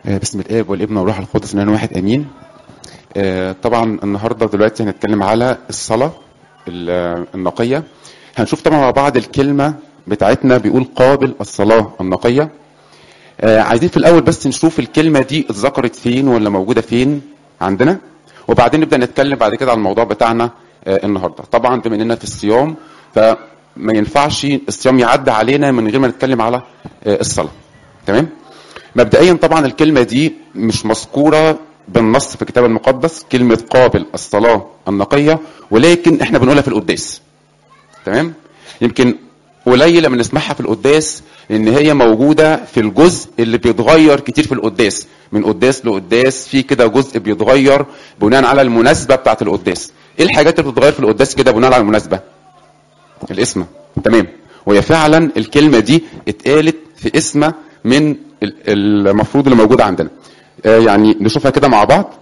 آه، باسم الاب والابن والروح القدس من واحد امين آه، طبعا النهارده دلوقتي هنتكلم على الصلاه ال- النقيه هنشوف طبعا مع بعض الكلمه بتاعتنا بيقول قابل الصلاه النقيه آه، عايزين في الاول بس نشوف الكلمه دي اتذكرت فين ولا موجوده فين عندنا وبعدين نبدا نتكلم بعد كده على الموضوع بتاعنا آه، النهارده طبعا بما اننا في الصيام فما ينفعش الصيام يعدي علينا من غير ما نتكلم على آه، الصلاه تمام مبدئيا طبعا الكلمه دي مش مذكوره بالنص في الكتاب المقدس كلمه قابل الصلاه النقيه ولكن احنا بنقولها في القداس تمام يمكن قليل لما نسمعها في القداس لان هي موجوده في الجزء اللي بيتغير كتير في القداس من قداس لقداس في كده جزء بيتغير بناء على المناسبه بتاعه القداس ايه الحاجات اللي بتتغير في القداس كده بناء على المناسبه الاسم تمام وهي فعلا الكلمه دي اتقالت في اسمه من ال- المفروض اللي موجوده عندنا آه، يعني نشوفها كده مع بعض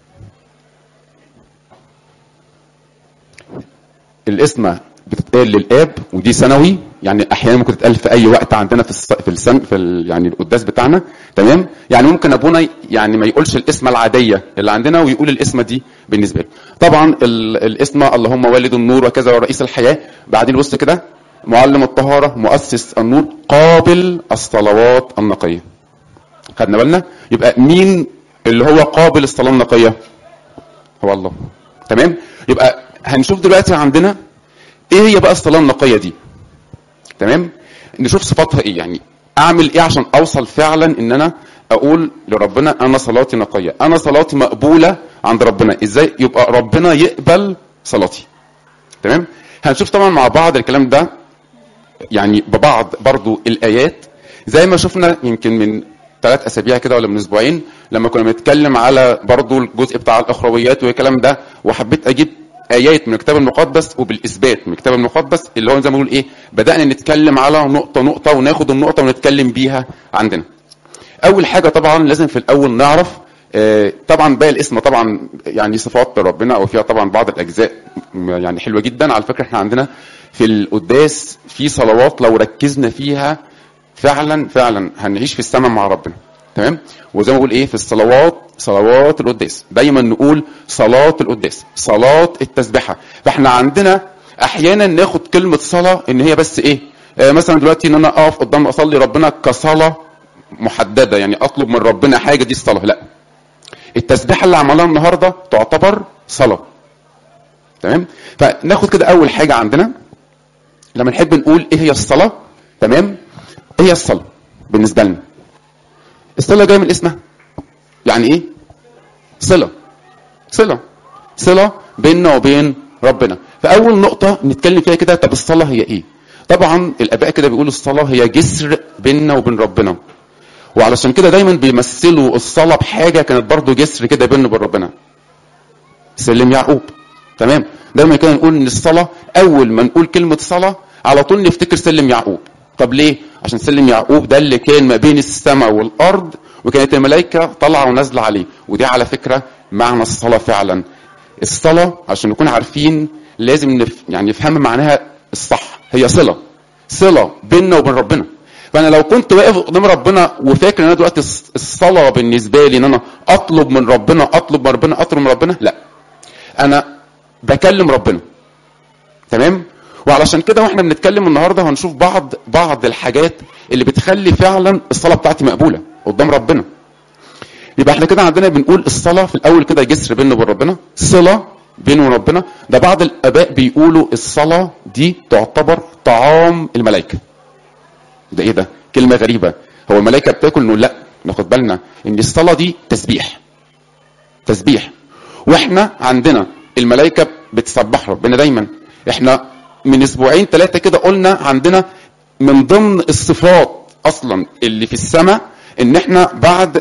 الاسم بتتقال للاب ودي سنوي يعني احيانا ممكن تتقال في اي وقت عندنا في الص... في السن في ال... يعني القداس بتاعنا تمام يعني ممكن ابونا يعني ما يقولش الاسم العاديه اللي عندنا ويقول الاسم دي بالنسبه له طبعا ال... الاسم اللهم والد النور وكذا ورئيس الحياه بعدين بص كده معلم الطهاره مؤسس النور قابل الصلوات النقيه خدنا بالنا يبقى مين اللي هو قابل الصلاه النقيه هو الله تمام يبقى هنشوف دلوقتي عندنا ايه هي بقى الصلاه النقيه دي تمام نشوف صفاتها ايه يعني اعمل ايه عشان اوصل فعلا ان انا اقول لربنا انا صلاتي نقيه انا صلاتي مقبوله عند ربنا ازاي يبقى ربنا يقبل صلاتي تمام هنشوف طبعا مع بعض الكلام ده يعني ببعض برضو الايات زي ما شفنا يمكن من ثلاث اسابيع كده ولا من اسبوعين لما كنا بنتكلم على برضو الجزء بتاع الاخرويات والكلام ده وحبيت اجيب ايات من الكتاب المقدس وبالاثبات من الكتاب المقدس اللي هو زي ما بنقول ايه بدانا نتكلم على نقطه نقطه وناخد النقطه ونتكلم بيها عندنا اول حاجه طبعا لازم في الاول نعرف آه، طبعا باقي الاسم طبعا يعني صفات ربنا او فيها طبعا بعض الاجزاء م- يعني حلوه جدا على فكره احنا عندنا في القداس في صلوات لو ركزنا فيها فعلا فعلا هنعيش في السماء مع ربنا تمام وزي ما بقول ايه في الصلوات صلوات القداس دايما نقول صلاه القداس صلاه التسبيحه فاحنا عندنا احيانا ناخد كلمه صلاه ان هي بس ايه آه مثلا دلوقتي ان انا اقف قدام اصلي ربنا كصلاه محدده يعني اطلب من ربنا حاجه دي الصلاه لا التسبيحه اللي عملناها النهارده تعتبر صلاه تمام فناخد كده اول حاجه عندنا لما نحب نقول ايه هي الصلاه تمام ايه هي الصلاه بالنسبه لنا الصلاه جايه من اسمها يعني ايه صله صله صله بيننا وبين ربنا فاول نقطه نتكلم فيها كده طب الصلاه هي ايه طبعا الاباء كده بيقولوا الصلاه هي جسر بيننا وبين ربنا وعلشان كده دايما بيمثلوا الصلاه بحاجه كانت برضو جسر كده بيننا وبين ربنا سلم يعقوب تمام دايما كده نقول ان الصلاه اول ما نقول كلمه صلاه على طول نفتكر سلم يعقوب طب ليه عشان سلم يعقوب ده اللي كان ما بين السماء والارض وكانت الملائكه طالعه ونازله عليه ودي على فكره معنى الصلاه فعلا الصلاه عشان نكون عارفين لازم نف... يعني نفهم معناها الصح هي صله صله بيننا وبين ربنا فانا لو كنت واقف قدام ربنا وفاكر ان انا دلوقتي الص- الصلاه بالنسبه لي ان انا اطلب من ربنا اطلب من ربنا اطلب من ربنا لا انا بكلم ربنا تمام وعلشان كده واحنا بنتكلم النهارده هنشوف بعض بعض الحاجات اللي بتخلي فعلا الصلاه بتاعتي مقبوله قدام ربنا يبقى احنا كده عندنا بنقول الصلاه في الاول كده جسر بيننا وبين ربنا صله بينه وبين ربنا ده بعض الاباء بيقولوا الصلاه دي تعتبر طعام الملائكه ده ايه ده كلمه غريبه هو الملائكه بتاكل نقول لا ناخد بالنا ان الصلاه دي تسبيح تسبيح واحنا عندنا الملائكه بتسبح ربنا دايما احنا من اسبوعين ثلاثه كده قلنا عندنا من ضمن الصفات اصلا اللي في السماء ان احنا بعد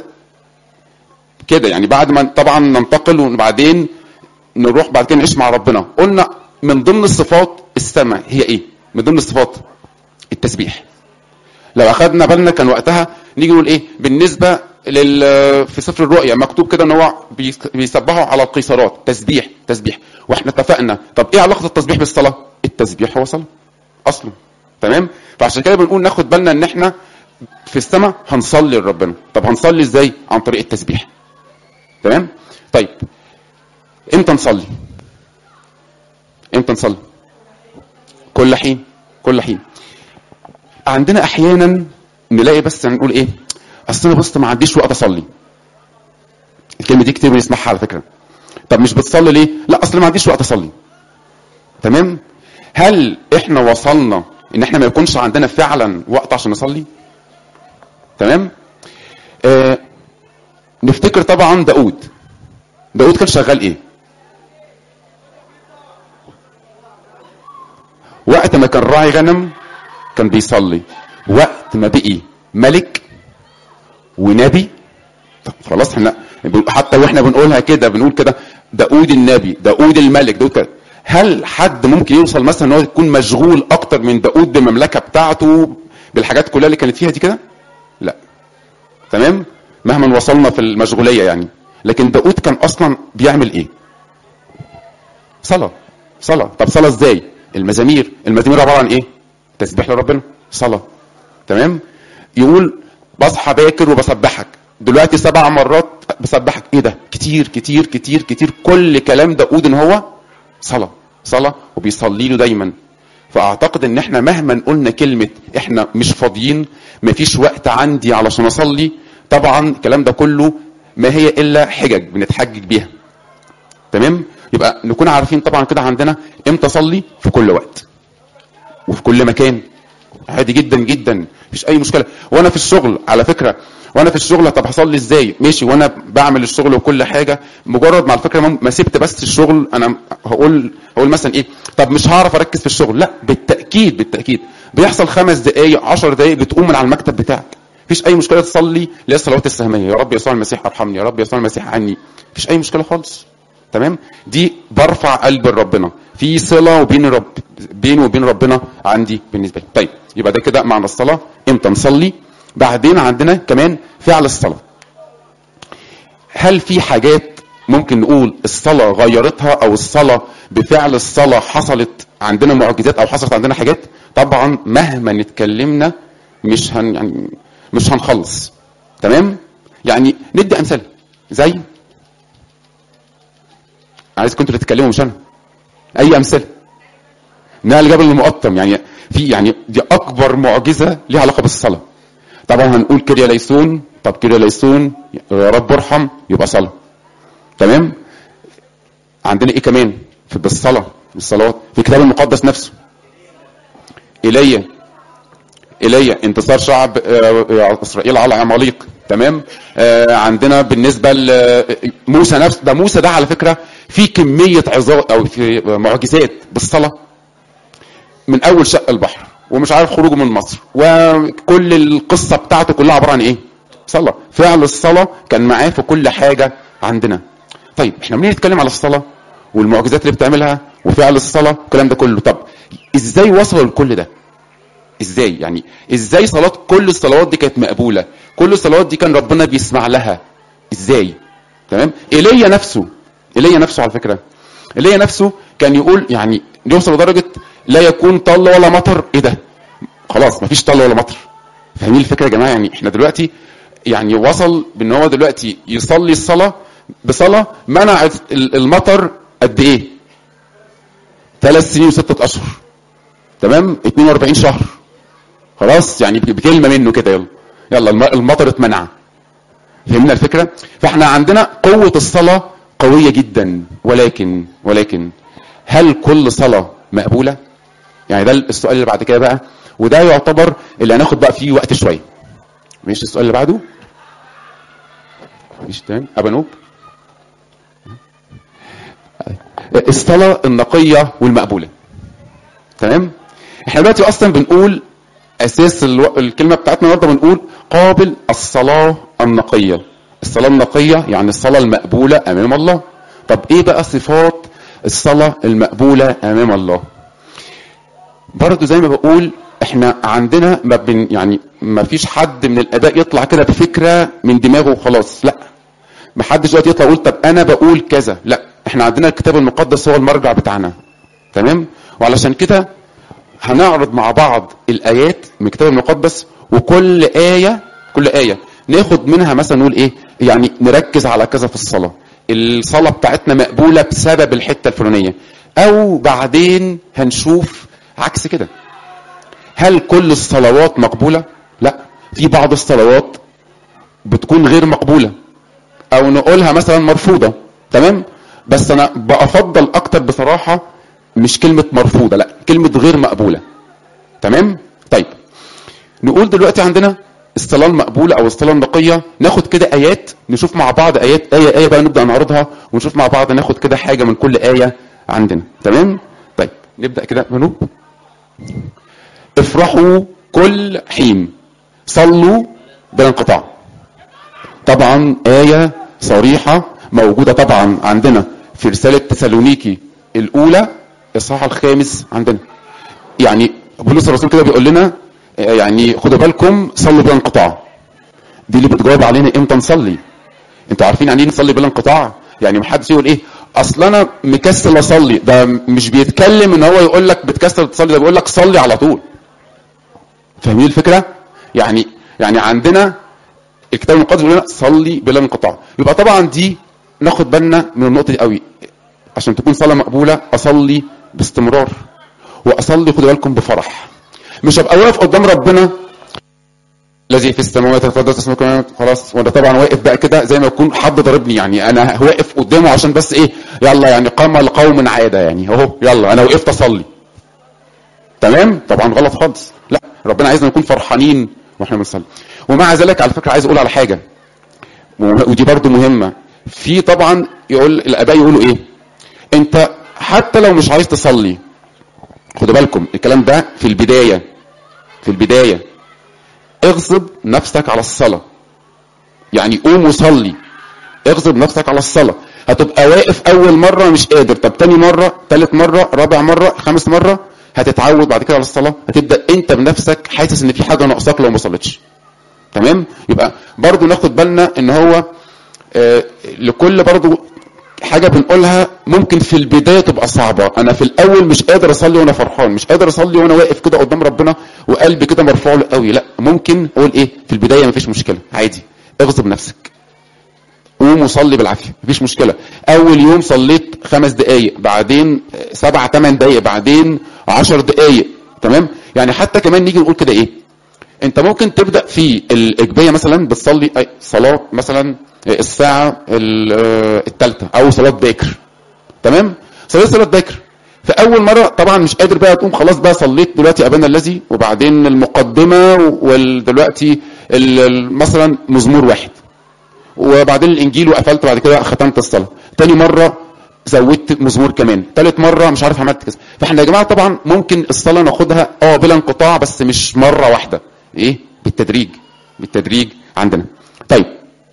كده يعني بعد ما طبعا ننتقل وبعدين نروح بعد كده نعيش مع ربنا قلنا من ضمن الصفات السماء هي ايه من ضمن الصفات التسبيح لو اخدنا بالنا كان وقتها نيجي نقول ايه بالنسبه لل في سفر الرؤيا مكتوب كده ان هو بيس- بيسبحوا على القيصرات تسبيح تسبيح واحنا اتفقنا طب ايه علاقه التسبيح بالصلاه التسبيح هو صلاه اصلا تمام فعشان كده بنقول ناخد بالنا ان احنا في السماء هنصلي لربنا طب هنصلي ازاي عن طريق التسبيح تمام طيب امتى نصلي امتى نصلي كل حين كل حين عندنا احيانا نلاقي بس نقول ايه اصل انا بص ما عنديش وقت اصلي الكلمه دي كتير بنسمعها على فكره طب مش بتصلي ليه لا اصل ما عنديش وقت اصلي تمام هل احنا وصلنا ان احنا ما يكونش عندنا فعلا وقت عشان نصلي تمام آه نفتكر طبعا داود داود كان شغال ايه وقت ما كان راعي غنم كان بيصلي وقت ما بقي ملك ونبي طب خلاص احنا حتى واحنا بنقولها كده بنقول كده داود النبي داود الملك داود كده هل حد ممكن يوصل مثلا ان هو يكون مشغول اكتر من داود بالمملكه بتاعته بالحاجات كلها اللي كانت فيها دي كده لا تمام مهما وصلنا في المشغوليه يعني لكن داود كان اصلا بيعمل ايه صلاه صلاه طب صلاه ازاي المزامير المزامير عباره عن ايه تسبيح لربنا صلاه تمام يقول بصحى باكر وبسبحك دلوقتي سبع مرات بسبحك ايه ده كتير كتير كتير كتير كل كلام داود ان هو صلاه صلاه وبيصلي له دايما فاعتقد ان احنا مهما قلنا كلمه احنا مش فاضيين مفيش وقت عندي علشان اصلي طبعا الكلام ده كله ما هي الا حجج بنتحجج بيها تمام يبقى نكون عارفين طبعا كده عندنا امتى اصلي في كل وقت وفي كل مكان عادي جدا جدا مفيش اي مشكله وانا في الشغل على فكره وانا في الشغل طب هصلي ازاي ماشي وانا بعمل الشغل وكل حاجه مجرد ما على فكره ما سبت بس الشغل انا هقول هقول مثلا ايه طب مش هعرف اركز في الشغل لا بالتاكيد بالتاكيد بيحصل خمس دقائق عشر دقائق بتقوم من على المكتب بتاعك مفيش اي مشكله تصلي اللي هي الصلوات السهميه يا رب يسوع المسيح ارحمني يا رب يسوع المسيح عني مفيش اي مشكله خالص تمام دي برفع قلب ربنا في صله وبين رب بيني وبين ربنا عندي بالنسبه لي طيب يبقى ده كده معنى الصلاه امتى نصلي بعدين عندنا كمان فعل الصلاه هل في حاجات ممكن نقول الصلاه غيرتها او الصلاه بفعل الصلاه حصلت عندنا معجزات او حصلت عندنا حاجات طبعا مهما نتكلمنا مش هن يعني مش هنخلص تمام يعني ندي امثله زي عايزكم انتوا اللي تتكلموا مش انا اي امثله نقل جبل المقطم يعني في يعني دي اكبر معجزه ليها علاقه بالصلاه طبعا هنقول كريا ليسون طب كريا ليسون يا رب ارحم يبقى صلاه تمام عندنا ايه كمان في بالصلاه بالصلوات في الكتاب المقدس نفسه ايليا ايليا انتصار شعب اسرائيل على عماليق تمام آه عندنا بالنسبه لموسى نفسه ده موسى ده على فكره في كميه عظات او في معجزات بالصلاه من اول شق البحر ومش عارف خروجه من مصر وكل القصه بتاعته كلها عباره عن ايه صلاه فعل الصلاه كان معاه في كل حاجه عندنا طيب احنا بنيجي نتكلم على الصلاه والمعجزات اللي بتعملها وفعل الصلاه الكلام ده كله طب ازاي وصلوا لكل ده ازاي يعني ازاي صلاه كل الصلوات دي كانت مقبوله كل الصلوات دي كان ربنا بيسمع لها ازاي تمام ايليا نفسه ايليا نفسه على فكره ايليا نفسه كان يقول يعني يوصل لدرجه لا يكون طل ولا مطر ايه ده خلاص مفيش طل ولا مطر فاهمين الفكره يا جماعه يعني احنا دلوقتي يعني وصل بان هو دلوقتي يصلي الصلاه بصلاه منعت المطر قد ايه ثلاث سنين وستة اشهر تمام 42 شهر خلاص يعني بكلمه منه كده يلا يلا المطر اتمنع فهمنا الفكره فاحنا عندنا قوه الصلاه قويه جدا ولكن ولكن هل كل صلاه مقبوله يعني ده السؤال اللي بعد كده بقى وده يعتبر اللي هناخد بقى فيه وقت شويه ماشي السؤال اللي بعده ماشي تمام ابانوب الصلاه النقيه والمقبوله تمام احنا دلوقتي اصلا بنقول اساس الو... الكلمه بتاعتنا النهارده بنقول قابل الصلاه النقيه الصلاه النقيه يعني الصلاه المقبوله امام الله طب ايه بقى صفات الصلاه المقبوله امام الله برضه زي ما بقول احنا عندنا ما بن يعني ما فيش حد من الاباء يطلع كده بفكره من دماغه وخلاص لا ما حدش دلوقتي يطلع يقول طب انا بقول كذا لا احنا عندنا الكتاب المقدس هو المرجع بتاعنا تمام وعلشان كده هنعرض مع بعض الايات من الكتاب المقدس وكل آية كل آية ناخد منها مثلا نقول ايه يعني نركز على كذا في الصلاة الصلاة بتاعتنا مقبولة بسبب الحتة الفلانية او بعدين هنشوف عكس كده هل كل الصلوات مقبولة لا في بعض الصلوات بتكون غير مقبولة او نقولها مثلا مرفوضة تمام بس انا بفضل اكتر بصراحة مش كلمة مرفوضة لا كلمة غير مقبولة تمام طيب نقول دلوقتي عندنا الصلاة المقبولة او الصلاة النقية ناخد كده ايات نشوف مع بعض ايات ايه ايه بقى نبدأ نعرضها ونشوف مع بعض ناخد كده حاجة من كل اية عندنا تمام طيب نبدأ كده منو افرحوا كل حين صلوا بلا انقطاع طبعا آية صريحة موجودة طبعا عندنا في رسالة تسالونيكي الأولى الصحاح الخامس عندنا يعني بولس الرسول كده بيقول لنا يعني خدوا بالكم صلوا بلا انقطاع دي اللي بتجاوب علينا امتى نصلي انتوا عارفين يعني ايه نصلي بلا انقطاع يعني محدش يقول ايه اصل انا مكسل اصلي ده مش بيتكلم ان هو يقول لك بتكسل تصلي ده بيقول لك صلي على طول فاهمين الفكره يعني يعني عندنا الكتاب المقدس بيقول لنا صلي بلا انقطاع يبقى طبعا دي ناخد بالنا من النقطه دي قوي عشان تكون صلاه مقبوله اصلي باستمرار واصلي خدوا بالكم بفرح مش هبقى واقف قدام ربنا الذي في السماوات يتقدس اسمك خلاص وانا طبعا واقف بقى كده زي ما يكون حد ضربني يعني انا واقف قدامه عشان بس ايه يلا يعني قام لقوم عاده يعني اهو يلا انا وقفت اصلي تمام طبعا غلط خالص لا ربنا عايزنا نكون فرحانين واحنا بنصلي ومع ذلك على فكره عايز اقول على حاجه ودي برضو مهمه في طبعا يقول الاباء يقولوا ايه انت حتى لو مش عايز تصلي خدوا بالكم الكلام ده في البدايه في البدايه اغصب نفسك على الصلاه يعني قوم وصلي اغصب نفسك على الصلاه هتبقى واقف اول مره مش قادر طب تاني مره تالت مره رابع مره خامس مره هتتعود بعد كده على الصلاه هتبدا انت بنفسك حاسس ان في حاجه ناقصاك لو ما صليتش تمام يبقى برضو ناخد بالنا ان هو آه لكل برضو حاجه بنقولها ممكن في البدايه تبقى صعبه انا في الاول مش قادر اصلي وانا فرحان مش قادر اصلي وانا واقف كده قدام ربنا وقلبي كده مرفوع له قوي لا ممكن اقول ايه في البدايه مفيش مشكله عادي اغصب نفسك قوم وصلي بالعافيه مفيش مشكله اول يوم صليت خمس دقائق بعدين سبع ثمان دقائق بعدين عشر دقائق تمام يعني حتى كمان نيجي نقول كده ايه انت ممكن تبدا في الاجبيه مثلا بتصلي صلاه مثلا الساعه الثالثه او صلاه باكر تمام صليت صلاه باكر فاول مره طبعا مش قادر بقى تقوم خلاص بقى صليت دلوقتي ابانا الذي وبعدين المقدمه ودلوقتي مثلا مزمور واحد وبعدين الانجيل وقفلت بعد كده ختمت الصلاه تاني مره زودت مزمور كمان تالت مره مش عارف عملت كذا فاحنا يا جماعه طبعا ممكن الصلاه ناخدها اه بلا انقطاع بس مش مره واحده ايه بالتدريج بالتدريج عندنا طيب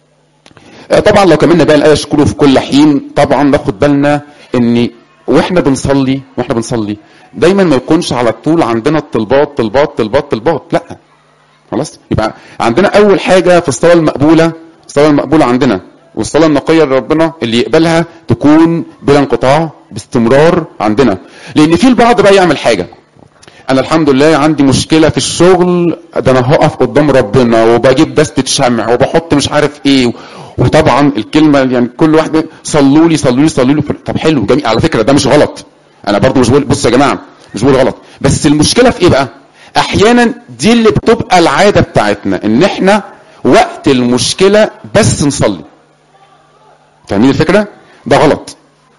طبعا لو كملنا بقى الايه اشكره في كل حين طبعا ناخد بالنا ان واحنا بنصلي واحنا بنصلي دايما ما يكونش على طول عندنا الطلبات طلبات طلبات طلبات لا خلاص يبقى عندنا اول حاجه في الصلاه المقبوله الصلاه المقبوله عندنا والصلاه النقيه لربنا اللي يقبلها تكون بلا انقطاع باستمرار عندنا لان في البعض بقى يعمل حاجه انا الحمد لله عندي مشكله في الشغل ده انا هقف قدام ربنا وبجيب دستة شمع وبحط مش عارف ايه وطبعا الكلمه يعني كل واحد صلوا لي صلوا لي صلوا لي طب حلو جميل على فكره ده مش غلط انا برضو مش بقول بصوا يا جماعه مش بقول غلط بس المشكله في ايه بقى احيانا دي اللي بتبقى العاده بتاعتنا ان احنا وقت المشكله بس نصلي فاهمين الفكره ده غلط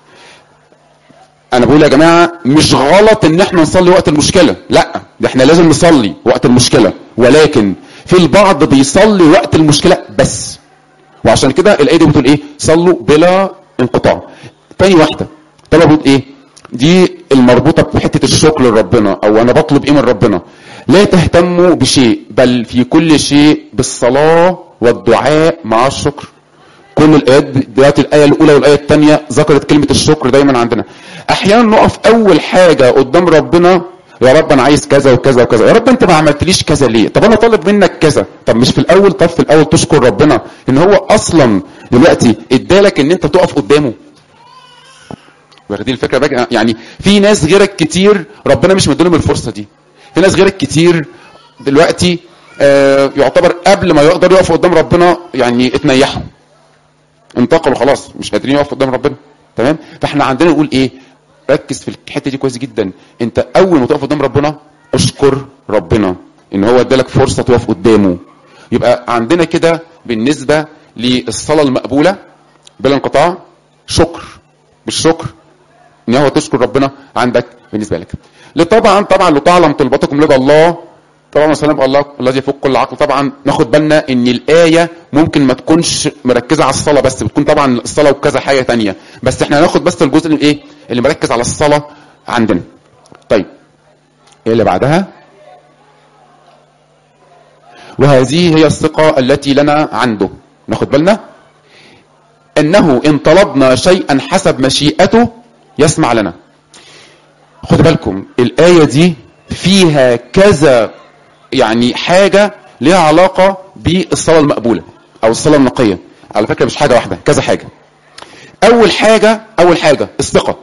انا بقول يا جماعه مش غلط ان احنا نصلي وقت المشكله لا ده احنا لازم نصلي وقت المشكله ولكن في البعض بيصلي وقت المشكله بس وعشان كده الايه دي بتقول ايه صلوا بلا انقطاع تاني واحده طبعا بتقول ايه دي المربوطه بحته الشكر لربنا او انا بطلب ايه من ربنا لا تهتموا بشيء بل في كل شيء بالصلاه والدعاء مع الشكر كل الايات دلوقتي الايه الاولى والايه الثانيه ذكرت كلمه الشكر دايما عندنا احيانا نقف اول حاجه قدام ربنا يا رب انا عايز كذا وكذا وكذا يا رب انت ما عملتليش كذا ليه طب انا طالب منك كذا طب مش في الاول طب في الاول تشكر ربنا ان هو اصلا دلوقتي ادالك ان انت تقف قدامه واخدين الفكره بقى يعني في ناس غيرك كتير ربنا مش مديلهم الفرصه دي في ناس غيرك كتير دلوقتي آه يعتبر قبل ما يقدر يقف قدام ربنا يعني اتنيحوا انتقلوا خلاص مش قادرين يقفوا قدام ربنا تمام فاحنا عندنا نقول ايه ركز في الحته دي كويس جدا انت اول ما تقف قدام ربنا اشكر ربنا ان هو ادالك فرصه تقف قدامه يبقى عندنا كده بالنسبه للصلاه المقبوله بلا انقطاع شكر بالشكر ان هو تشكر ربنا عندك بالنسبه لك طبعا طبعا لو تعلم طلباتكم لدى الله طبعا سلام الله الذي يفوق كل عقل طبعا ناخد بالنا ان الايه ممكن ما تكونش مركزه على الصلاه بس بتكون طبعا الصلاه وكذا حاجه تانية بس احنا هناخد بس الجزء اللي ايه اللي مركز على الصلاه عندنا طيب ايه اللي بعدها وهذه هي الثقه التي لنا عنده ناخد بالنا انه ان طلبنا شيئا حسب مشيئته يسمع لنا خدوا بالكم الايه دي فيها كذا يعني حاجه ليها علاقه بالصلاه المقبوله او الصلاه النقيه على فكره مش حاجه واحده كذا حاجه اول حاجه اول حاجه الثقه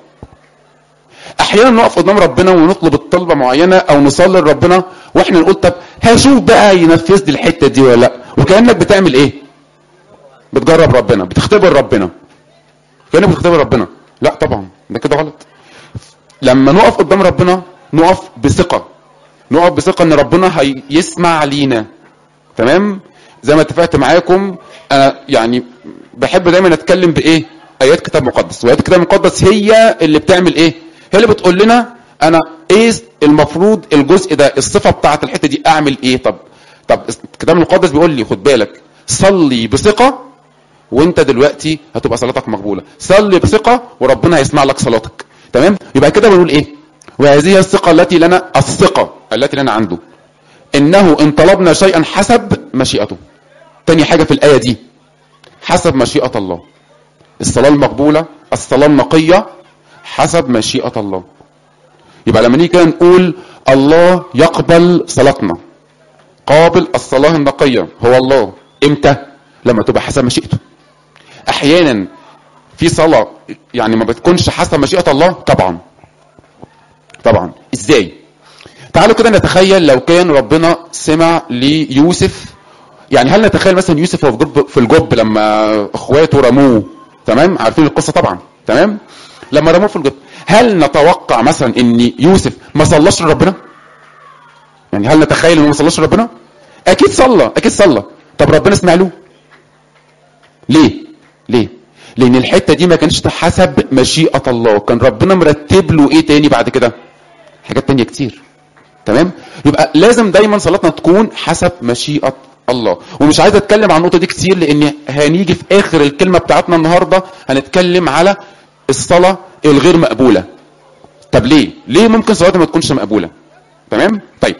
احيانا نقف قدام ربنا ونطلب الطلبه معينه او نصلي لربنا واحنا نقول طب هشوف بقى ينفذ لي الحته دي ولا لا وكانك بتعمل ايه بتجرب ربنا بتختبر ربنا كانك بتختبر ربنا لا طبعا ده كده غلط لما نقف قدام ربنا نقف بثقه نقف بثقه ان ربنا هيسمع لينا تمام زي ما اتفقت معاكم انا يعني بحب دايما اتكلم بايه ايات كتاب مقدس وايات الكتاب المقدس هي اللي بتعمل ايه هي اللي بتقول لنا انا ايه المفروض الجزء ده الصفه بتاعه الحته دي اعمل ايه طب طب الكتاب المقدس بيقول لي خد بالك صلي بثقه وانت دلوقتي هتبقى صلاتك مقبوله صلي بثقه وربنا هيسمع لك صلاتك تمام يبقى كده بنقول ايه وهذه هي الثقه التي لنا الثقه التي لنا عنده انه ان طلبنا شيئا حسب مشيئته تاني حاجه في الايه دي حسب مشيئه الله الصلاه المقبوله الصلاه النقيه حسب مشيئه الله يبقى لما نيجي كده نقول الله يقبل صلاتنا قابل الصلاه النقيه هو الله امتى لما تبقى حسب مشيئته احيانا في صلاه يعني ما بتكونش حسب مشيئه الله طبعا طبعا ازاي تعالوا كده نتخيل لو كان ربنا سمع ليوسف يعني هل نتخيل مثلا يوسف هو في جب في الجب لما اخواته رموه تمام عارفين القصه طبعا تمام لما رموه في الجب هل نتوقع مثلا ان يوسف ما صلاش لربنا يعني هل نتخيل انه ما صلاش لربنا اكيد صلى اكيد صلى طب ربنا سمع له ليه ليه لان الحته دي ما كانتش حسب مشيئه الله كان ربنا مرتب له ايه تاني بعد كده حاجات تانية كتير تمام يبقى لازم دايما صلاتنا تكون حسب مشيئه الله ومش عايز اتكلم عن النقطه دي كتير لان هنيجي في اخر الكلمه بتاعتنا النهارده هنتكلم على الصلاه الغير مقبوله طب ليه ليه ممكن صلاتي ما تكونش مقبوله تمام طيب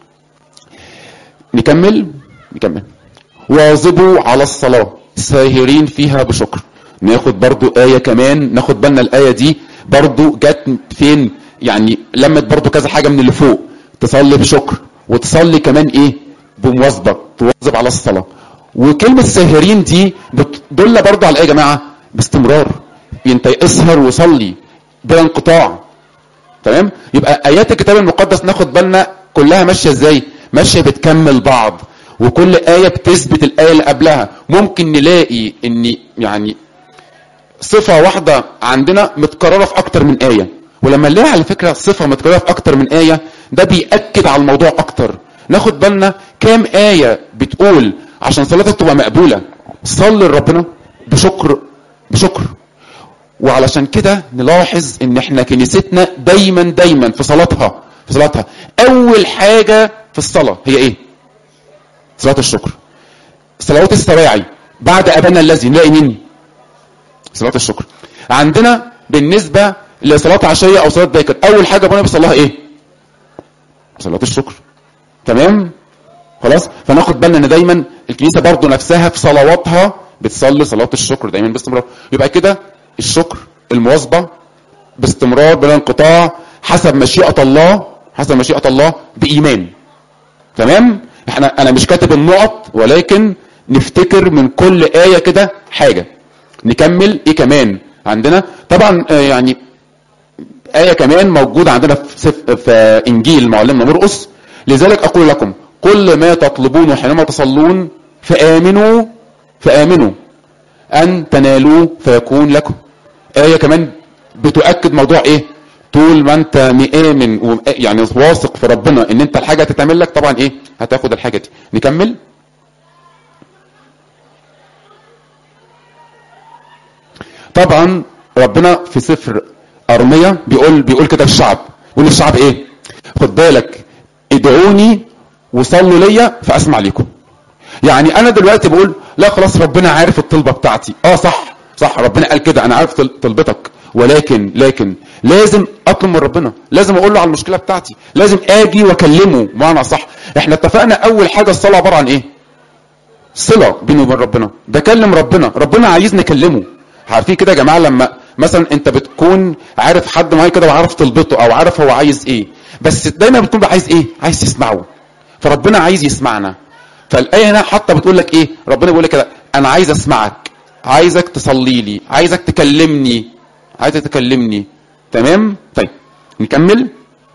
نكمل نكمل واظبوا على الصلاه ساهرين فيها بشكر ناخد برضو آية كمان ناخد بالنا الآية دي برضو جت فين يعني لمت برضو كذا حاجة من اللي فوق تصلي بشكر وتصلي كمان ايه بمواظبة تواظب على الصلاة وكلمة ساهرين دي بتدل برضو على ايه يا جماعة باستمرار انت اسهر وصلي بلا انقطاع تمام يبقى ايات الكتاب المقدس ناخد بالنا كلها ماشية ازاي ماشية بتكمل بعض وكل آية بتثبت الآية اللي قبلها ممكن نلاقي ان يعني صفة واحدة عندنا متكررة في أكتر من آية ولما نلاقي على فكرة صفة متكررة في أكتر من آية ده بيأكد على الموضوع أكتر ناخد بالنا كام آية بتقول عشان صلاتك تبقى مقبولة صلي لربنا بشكر بشكر وعلشان كده نلاحظ ان احنا كنيستنا دايما دايما في صلاتها في صلاتها اول حاجة في الصلاة هي ايه صلاة الشكر صلوات السواعي بعد ابانا الذي نلاقي مين صلاة الشكر عندنا بالنسبة لصلاة عشية او صلاة باكر اول حاجة ابونا بيصليها ايه صلاة الشكر تمام خلاص فناخد بالنا ان دايما الكنيسة برضو نفسها في صلواتها بتصلي صلاة الشكر دايما باستمرار يبقى كده الشكر المواظبة باستمرار بلا انقطاع حسب مشيئة الله حسب مشيئة الله بإيمان تمام احنا انا مش كاتب النقط ولكن نفتكر من كل آية كده حاجة نكمل ايه كمان عندنا طبعا آه يعني آية كمان موجودة عندنا في, سف في انجيل معلمنا مرقس لذلك اقول لكم كل ما تطلبون حينما تصلون فآمنوا فآمنوا أن تنالوا فيكون لكم آية كمان بتؤكد موضوع إيه طول ما أنت مآمن و- يعني واثق في ربنا إن أنت الحاجة تتعمل لك طبعا إيه هتاخد الحاجة دي نكمل طبعا ربنا في سفر أرمية بيقول بيقول كده الشعب بيقول للشعب ايه خد بالك ادعوني وصلوا ليا فاسمع لكم يعني انا دلوقتي بقول لا خلاص ربنا عارف الطلبة بتاعتي اه صح صح ربنا قال كده انا عارف طل- طلبتك ولكن لكن لازم اطلب من ربنا لازم اقول له على المشكله بتاعتي لازم اجي واكلمه معنى صح احنا اتفقنا اول حاجه الصلاه عباره عن ايه صله بيني وبين ربنا بكلم ربنا ربنا عايزني اكلمه عارفين كده يا جماعه لما مثلا انت بتكون عارف حد معين كده وعارف طلبته او عارف هو عايز ايه بس دايما بتكون بقى عايز ايه عايز تسمعه فربنا عايز يسمعنا فالايه هنا حتى بتقول لك ايه ربنا بيقول لك كده انا عايز اسمعك عايزك تصلي لي عايزك تكلمني عايزك تكلمني تمام طيب نكمل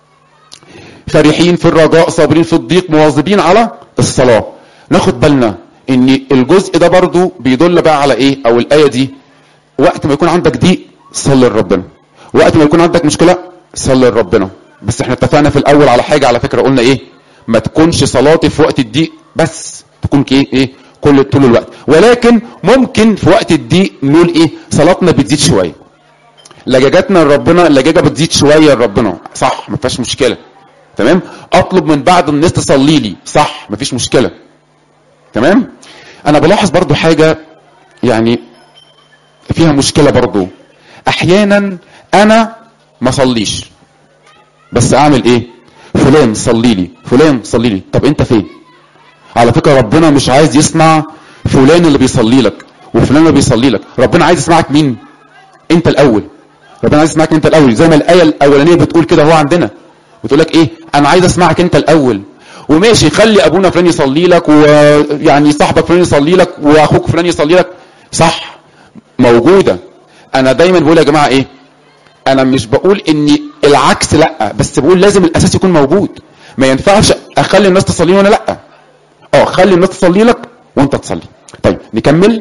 فرحين في الرجاء صابرين في الضيق مواظبين على الصلاة ناخد بالنا ان الجزء ده برضو بيدل بقى على ايه او الاية دي وقت ما يكون عندك ضيق صلي لربنا وقت ما يكون عندك مشكلة صلي لربنا بس احنا اتفقنا في الاول على حاجة على فكرة قلنا ايه ما تكونش صلاتي في وقت الضيق بس تكون ايه ايه كل طول الوقت ولكن ممكن في وقت الضيق نقول ايه صلاتنا بتزيد شويه لجاجاتنا لربنا اللجاجه بتزيد شويه لربنا صح ما فيهاش مشكله تمام اطلب من بعض الناس تصلي لي صح مفيش مشكله تمام انا بلاحظ برضو حاجه يعني فيها مشكله برضو احيانا انا ما صليش بس اعمل ايه فلان صلي لي فلان صلي لي طب انت فين على فكره ربنا مش عايز يسمع فلان اللي بيصلي لك وفلان اللي بيصلي لك ربنا عايز يسمعك مين انت الاول ربنا عايز يسمعك انت الاول زي ما الايه الاولانيه بتقول كده هو عندنا بتقول لك ايه انا عايز اسمعك انت الاول وماشي خلي ابونا فلان يصلي لك ويعني صاحبك فلان يصلي لك واخوك فلان يصلي لك صح موجوده انا دايما بقول يا جماعه ايه انا مش بقول اني العكس لا بس بقول لازم الاساس يكون موجود ما ينفعش اخلي الناس تصلي وانا لا اه خلي الناس تصلي لك وانت تصلي طيب نكمل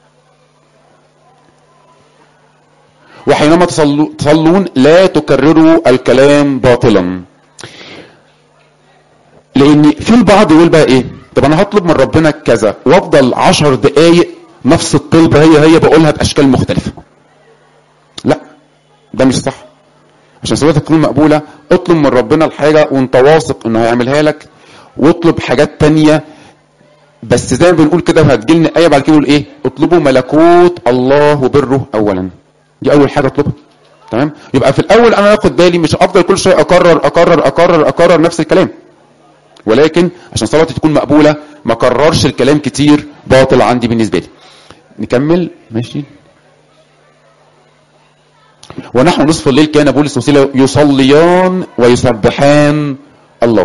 وحينما تصلو تصلون لا تكرروا الكلام باطلا لان في البعض يقول بقى ايه طب انا هطلب من ربنا كذا وافضل عشر دقايق نفس الطلبة هي هي بقولها باشكال مختلفة لا ده مش صح عشان صلاتك تكون مقبولة اطلب من ربنا الحاجة وانت واثق انه هيعملها لك واطلب حاجات تانية بس زي ما بنقول كده وهتجيلنا آية بعد كده يقول ايه اطلبوا ملكوت الله وبره اولا دي اول حاجة اطلبها تمام يبقى في الاول انا اخد بالي مش افضل كل شويه اكرر اكرر اكرر اكرر نفس الكلام ولكن عشان صلاتي تكون مقبولة ما كررش الكلام كتير باطل عندي بالنسبة لي نكمل ماشي ونحن نصف الليل كان بولس وسيلة يصليان ويسبحان الله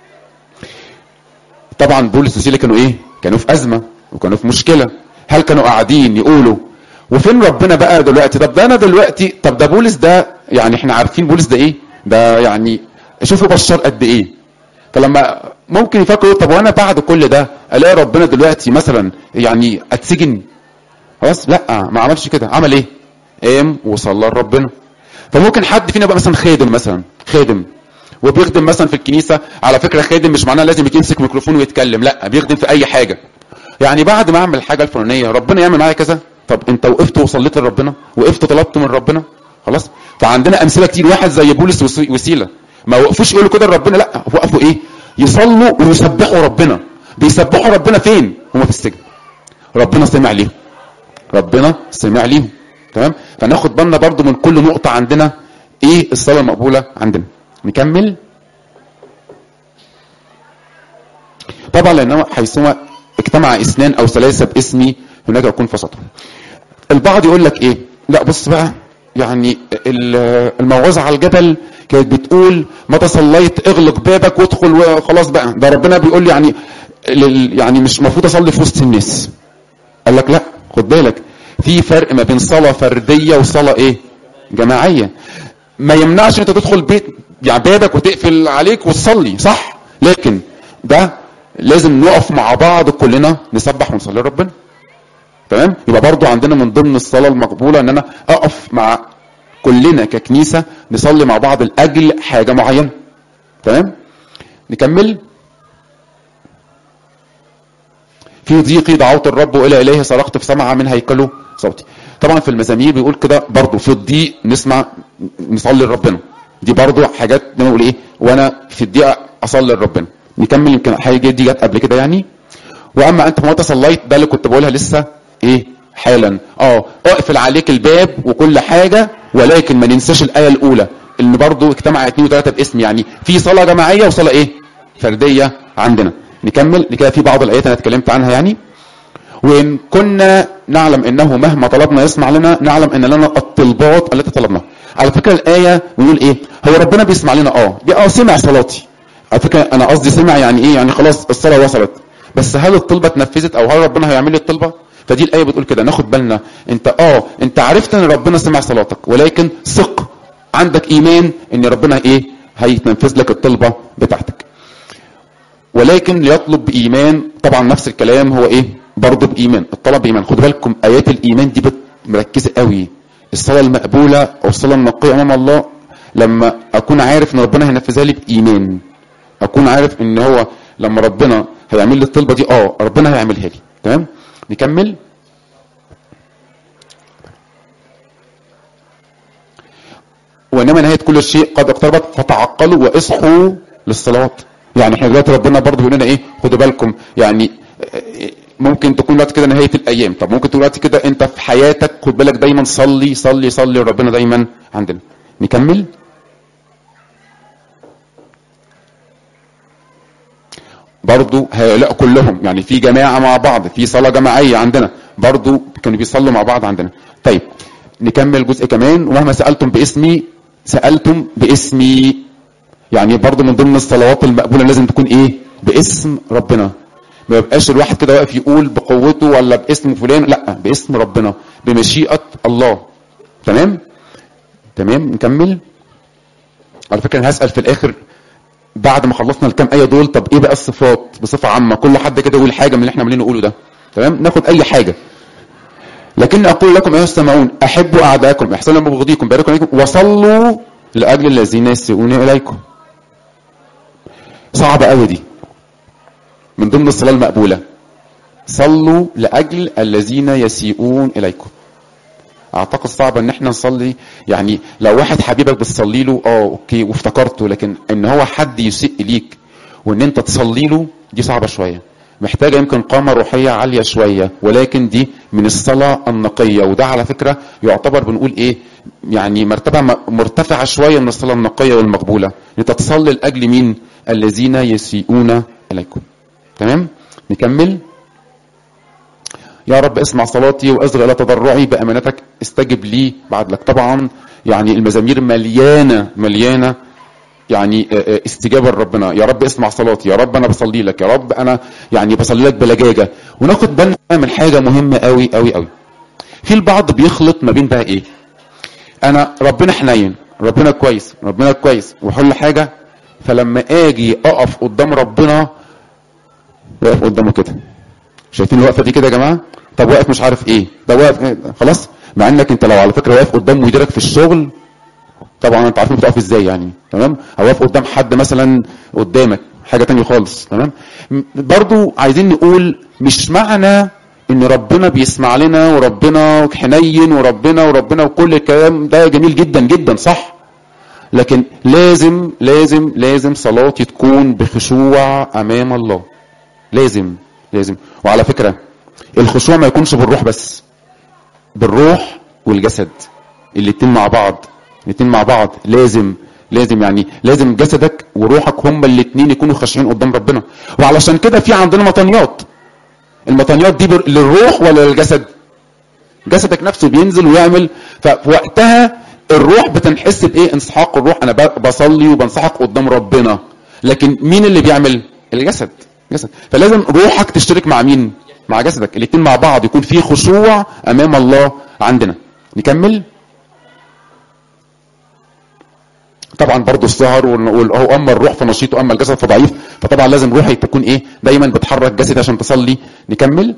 طبعا بولس وسيلة كانوا ايه كانوا في ازمة وكانوا في مشكلة هل كانوا قاعدين يقولوا وفين ربنا بقى دلوقتي طب ده انا دلوقتي طب ده بولس ده يعني احنا عارفين بولس ده ايه ده يعني شوفوا بشار قد ايه فلما ممكن يفكروا طب وانا بعد كل ده الاقي ربنا دلوقتي مثلا يعني اتسجن خلاص لا ما عملش كده عمل ايه قام وصلى لربنا فممكن حد فينا يبقى مثلا خادم مثلا خادم وبيخدم مثلا في الكنيسه على فكره خادم مش معناه لازم يمسك ميكروفون ويتكلم لا بيخدم في اي حاجه يعني بعد ما اعمل الحاجه الفلانيه ربنا يعمل معايا كذا طب انت وقفت وصليت لربنا وقفت طلبت من ربنا خلاص فعندنا امثله كتير واحد زي بولس وسيله ما وقفوش يقولوا كده لربنا لا وقفوا ايه يصلوا ويسبحوا ربنا بيسبحوا ربنا فين هما في السجن ربنا سمع ليهم ربنا سمع ليهم تمام فناخد بالنا برضو من كل نقطة عندنا ايه الصلاة المقبولة عندنا نكمل طبعا لانه حيثما اجتمع اثنان او ثلاثة باسمي هناك يكون فسطهم البعض يقول لك ايه لا بص بقى يعني الموعظة على الجبل كانت بتقول متى صليت اغلق بابك وادخل وخلاص بقى ده ربنا بيقول لي يعني يعني مش المفروض اصلي في وسط الناس قال لك لا خد بالك في فرق ما بين صلاة فردية وصلاة ايه جماعية ما يمنعش انت تدخل بيت يعني بابك وتقفل عليك وتصلي صح لكن ده لازم نقف مع بعض كلنا نسبح ونصلي لربنا تمام يبقى برضو عندنا من ضمن الصلاه المقبوله ان انا اقف مع كلنا ككنيسه نصلي مع بعض لاجل حاجه معينه تمام نكمل في ضيقي دعوت الرب والى اليه صرخت في سمع من هيكله صوتي طبعا في المزامير بيقول كده برضو في الضيق نسمع نصلي لربنا دي برضو حاجات نقول ايه وانا في الضيقه اصلي لربنا نكمل يمكن حاجه دي جت قبل كده يعني واما انت فمتى صليت ده اللي كنت بقولها لسه ايه حالا اه اقفل عليك الباب وكل حاجه ولكن ما ننساش الايه الاولى ان برضو اجتمع اثنين وثلاثه باسم يعني في صلاه جماعيه وصلاه ايه فرديه عندنا نكمل كده في بعض الايات انا اتكلمت عنها يعني وان كنا نعلم انه مهما طلبنا يسمع لنا نعلم ان لنا الطلبات التي طلبناها على فكره الايه بيقول ايه هو ربنا بيسمع لنا اه دي اه سمع صلاتي على فكره انا قصدي سمع يعني ايه يعني خلاص الصلاه وصلت بس هل الطلبه اتنفذت او هل ربنا هيعمل لي الطلبه فدي الايه بتقول كده ناخد بالنا انت اه انت عرفت ان ربنا سمع صلاتك ولكن ثق عندك ايمان ان ربنا ايه هيتنفذ لك الطلبه بتاعتك ولكن ليطلب بايمان طبعا نفس الكلام هو ايه برضه بايمان الطلب بايمان خدوا بالكم ايات الايمان دي مركزه قوي الصلاه المقبوله او الصلاه النقيه امام الله لما اكون عارف ان ربنا هينفذها لي بايمان اكون عارف ان هو لما ربنا هيعمل لي الطلبه دي اه ربنا هيعملها لي تمام نكمل وانما نهايه كل شيء قد اقتربت فتعقلوا واصحوا للصلاه يعني احنا دلوقتي ربنا برضه بيقول لنا ايه خدوا بالكم يعني ممكن تكون دلوقتي كده نهايه الايام طب ممكن دلوقتي كده انت في حياتك خد بالك دايما صلي صلي صلي وربنا دايما عندنا نكمل برضو هؤلاء كلهم يعني في جماعة مع بعض في صلاة جماعية عندنا برضو كانوا بيصلوا مع بعض عندنا طيب نكمل جزء كمان ومهما سألتم باسمي سألتم باسمي يعني برضو من ضمن الصلوات المقبولة لازم تكون ايه باسم ربنا ما يبقاش الواحد كده واقف يقول بقوته ولا باسم فلان لا باسم ربنا بمشيئة الله تمام تمام نكمل على فكرة انا هسأل في الاخر بعد ما خلصنا الكام ايه دول طب ايه بقى الصفات بصفه عامه كل حد كده يقول حاجه من اللي احنا عمالين نقوله ده تمام ناخد اي حاجه لكن اقول لكم ايها السامعون احبوا اعداءكم احسنوا لمبغضيكم باركوا عليكم وصلوا لاجل الذين يسيئون اليكم صعبه قوي دي من ضمن الصلاه المقبوله صلوا لاجل الذين يسيئون اليكم اعتقد صعب ان احنا نصلي يعني لو واحد حبيبك بتصلي له اه اوكي وافتكرته لكن ان هو حد يسيء ليك وان انت تصلي له دي صعبه شويه محتاجه يمكن قامه روحيه عاليه شويه ولكن دي من الصلاه النقيه وده على فكره يعتبر بنقول ايه يعني مرتبه مرتفعه شويه من الصلاه النقيه والمقبوله انت تصلي لاجل مين الذين يسيئون اليكم تمام نكمل يا رب اسمع صلاتي واصغ الى تضرعي بامانتك استجب لي بعد لك طبعا يعني المزامير مليانه مليانه يعني استجابه لربنا يا رب اسمع صلاتي يا رب انا بصلي لك يا رب انا يعني بصلي لك بلجاجه وناخد بالنا من حاجه مهمه قوي قوي قوي في البعض بيخلط ما بين بقى ايه انا ربنا حنين ربنا كويس ربنا كويس وكل حاجه فلما اجي اقف قدام ربنا واقف قدامه كده شايفين الوقفه دي كده يا جماعه طب واقف مش عارف ايه ده واقف إيه؟ خلاص مع انك انت لو على فكره واقف قدام مديرك في الشغل طبعا انت عارفين بتقف ازاي يعني تمام او واقف قدام حد مثلا قدامك حاجه تانية خالص تمام برضو عايزين نقول مش معنى ان ربنا بيسمع لنا وربنا حنين وربنا وربنا وكل الكلام ده جميل جدا جدا صح لكن لازم لازم لازم صلاتي تكون بخشوع امام الله لازم لازم وعلى فكره الخشوع ما يكونش بالروح بس بالروح والجسد الاتنين مع بعض الاتنين مع بعض لازم لازم يعني لازم جسدك وروحك هما الاتنين يكونوا خاشعين قدام ربنا وعلشان كده في عندنا مطانيات المطانيات دي للروح ولا للجسد جسدك نفسه بينزل ويعمل فوقتها الروح بتنحس بايه انسحاق الروح انا بصلي وبنسحق قدام ربنا لكن مين اللي بيعمل الجسد جسد فلازم روحك تشترك مع مين مع جسدك الاثنين مع بعض يكون في خشوع امام الله عندنا نكمل طبعا برضه السهر وهو اما الروح فنشيط واما الجسد فضعيف فطبعا لازم روحي تكون ايه دايما بتحرك جسدي عشان تصلي نكمل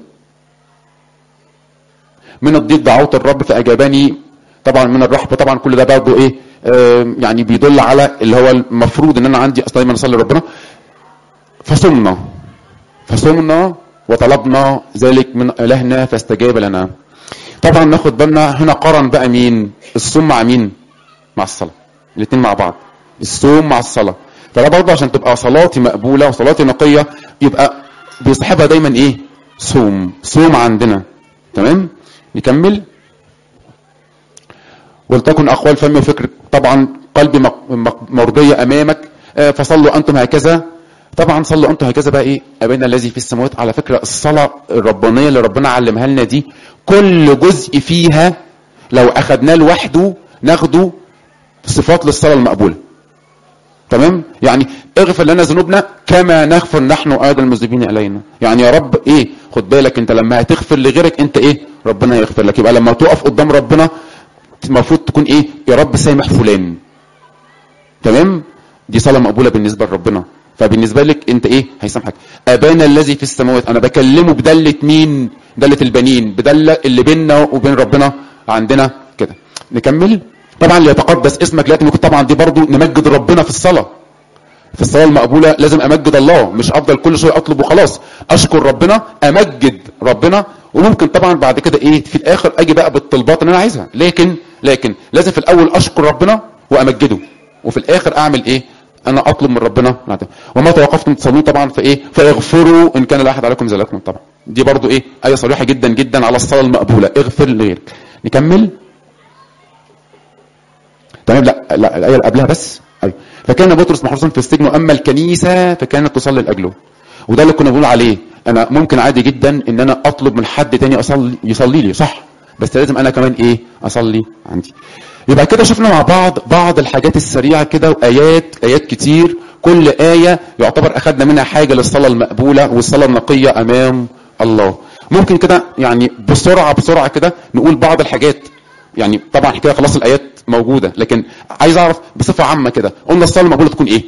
من الضيق دعوت الرب فاجابني طبعا من الرحب طبعا كل ده برضه ايه آه يعني بيدل على اللي هو المفروض ان انا عندي اصلا دايما اصلي ربنا فصمنا فصمنا وطلبنا ذلك من الهنا فاستجاب لنا طبعا ناخد بالنا هنا قرن بقى مين الصوم مع مين مع الصلاه الاثنين مع بعض الصوم مع الصلاه فده برضه عشان تبقى صلاتي مقبوله وصلاتي نقيه يبقى بيصاحبها دايما ايه صوم صوم عندنا تمام نكمل ولتكن اقوال فمي وفكر طبعا قلبي مرضيه امامك فصلوا انتم هكذا طبعا صلوا انتم هكذا بقى ايه ابانا الذي في السماوات على فكره الصلاه الربانيه اللي ربنا علمها لنا دي كل جزء فيها لو اخدناه لوحده ناخده صفات للصلاه المقبوله تمام يعني اغفر لنا ذنوبنا كما نغفر نحن ايضا المذنبين الينا يعني يا رب ايه خد بالك انت لما هتغفر لغيرك انت ايه ربنا يغفر لك يبقى لما تقف قدام ربنا المفروض تكون ايه يا رب سامح فلان تمام دي صلاه مقبوله بالنسبه لربنا فبالنسبه لك انت ايه هيسامحك ابانا الذي في السماوات انا بكلمه بدله مين دله البنين بدله اللي بيننا وبين ربنا عندنا كده نكمل طبعا ليتقدس اسمك لكن طبعا دي برضو نمجد ربنا في الصلاه في الصلاه المقبوله لازم امجد الله مش افضل كل شويه اطلب وخلاص اشكر ربنا امجد ربنا وممكن طبعا بعد كده ايه في الاخر اجي بقى بالطلبات اللي انا عايزها لكن لكن لازم في الاول اشكر ربنا وامجده وفي الاخر اعمل ايه انا اطلب من ربنا وما توقفتم تصلون طبعا في ايه فاغفروا ان كان لاحد عليكم زلاتكم طبعا دي برضو ايه ايه صريحه جدا جدا على الصلاه المقبوله اغفر لغيرك نكمل تمام لا لا الايه اللي قبلها بس ايوه فكان بطرس محروسا في السجن واما الكنيسه فكانت تصلي لاجله وده اللي كنا بنقول عليه انا ممكن عادي جدا ان انا اطلب من حد تاني اصلي يصلي لي صح بس لازم انا كمان ايه اصلي عندي يبقى كده شفنا مع بعض بعض الحاجات السريعه كده وايات ايات كتير كل ايه يعتبر اخذنا منها حاجه للصلاه المقبوله والصلاه النقيه امام الله ممكن كده يعني بسرعه بسرعه كده نقول بعض الحاجات يعني طبعا كده خلاص الايات موجوده لكن عايز اعرف بصفه عامه كده قلنا الصلاه المقبوله تكون ايه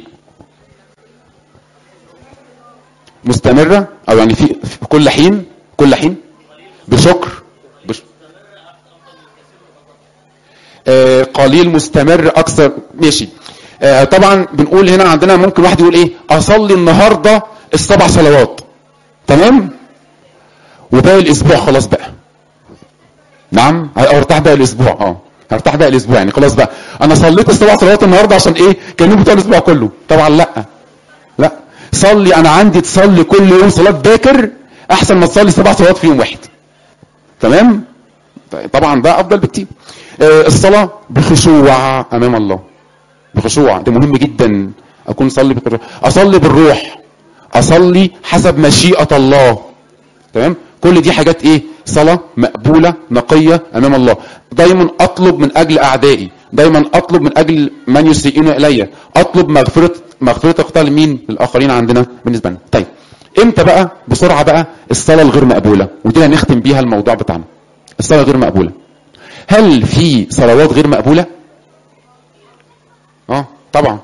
مستمره او يعني في, في كل حين كل حين بشكر بش... آه قليل مستمر اكثر ماشي آه طبعا بنقول هنا عندنا ممكن واحد يقول ايه اصلي النهارده السبع صلوات تمام وباقي الاسبوع خلاص بقى نعم ارتاح باقي الاسبوع اه هرتاح باقي الاسبوع يعني خلاص بقى انا صليت السبع صلوات النهارده عشان ايه كانوا بتوع الاسبوع كله طبعا لا لا صلي انا عندي تصلي كل يوم صلاه باكر احسن ما تصلي سبع صلوات في يوم واحد تمام طبعا ده افضل بكتير آه الصلاه بخشوع امام الله بخشوع ده مهم جدا اكون صلي بخشوع اصلي بالروح اصلي حسب مشيئه الله تمام كل دي حاجات ايه صلاة مقبولة نقية امام الله دايما اطلب من اجل اعدائي دايما اطلب من اجل من يسيئون الي اطلب مغفرة مغفرة اخطاء لمين للاخرين عندنا بالنسبة لنا طيب امتى بقى بسرعة بقى الصلاة الغير مقبولة ودي هنختم بيها الموضوع بتاعنا الصلاة غير مقبولة هل في صلوات غير مقبولة اه طبعا